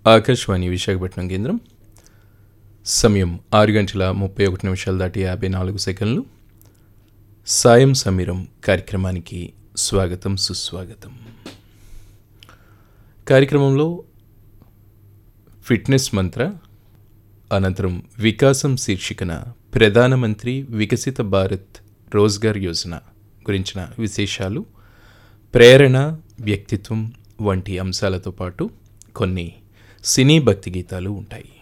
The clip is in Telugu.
ఆకాశవాణి విశాఖపట్నం కేంద్రం సమయం ఆరు గంటల ముప్పై ఒకటి నిమిషాలు దాటి యాభై నాలుగు సెకండ్లు సాయం సమీరం కార్యక్రమానికి స్వాగతం సుస్వాగతం కార్యక్రమంలో ఫిట్నెస్ మంత్ర అనంతరం వికాసం శీర్షికన ప్రధానమంత్రి వికసిత భారత్ రోజ్గార్ యోజన గురించిన విశేషాలు ప్రేరణ వ్యక్తిత్వం వంటి అంశాలతో పాటు కొన్ని సినీ భక్తి గీతాలు ఉంటాయి